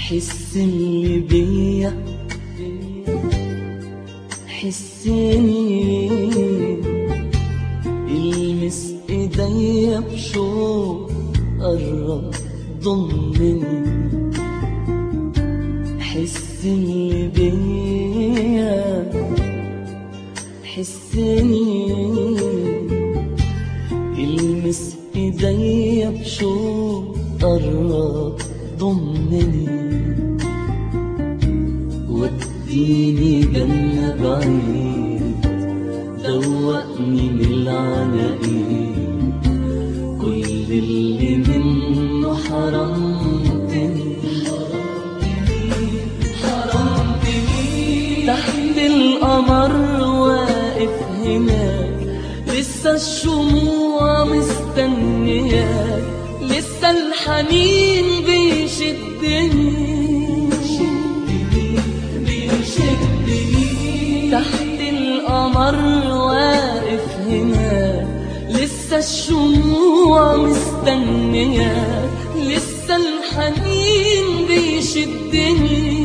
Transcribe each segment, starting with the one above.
حس اللي بيا حسني المس ايديا بشوق قرب ضمني حس اللي بيا حسني المس ايديا بشوق قرب ضمني وديني جنة بعيد دوقني من العناقيد كل اللي منه حرمتني حرمتني تحت القمر واقف هناك لسه الشموع مستنياك لسه الحنين بيشدني تحت القمر واقف هناك لسه الشموع مستنياك لسه الحنين بيشدني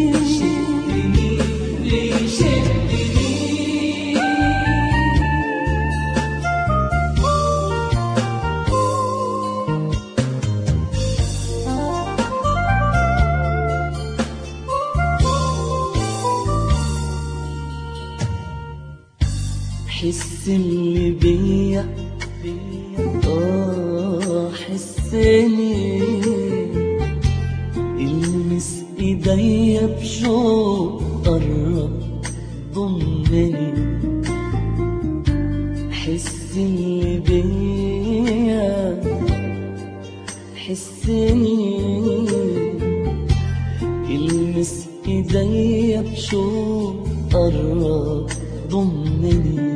حس اللي بيا اه حسني المس ايديا بشوق قرب ضمني حس اللي بيا حسني المس ايديا بشوق قرب ضمني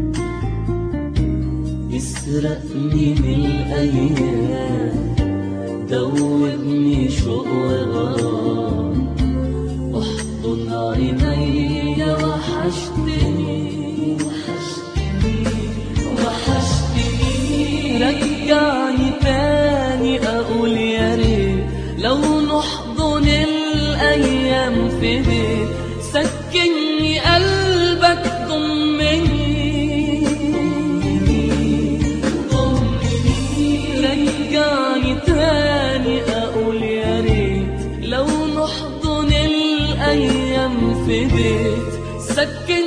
اسرقني من الايام دوبني شوق وغرام احضن عيني وحشتني وحشتني وحشتني رجعني تاني اقول يا ريت لو نحضن الايام في بيت سكني قلبك ضمني رجعني تاني اقول يا ريت لو نحضن الايام في بيت سكن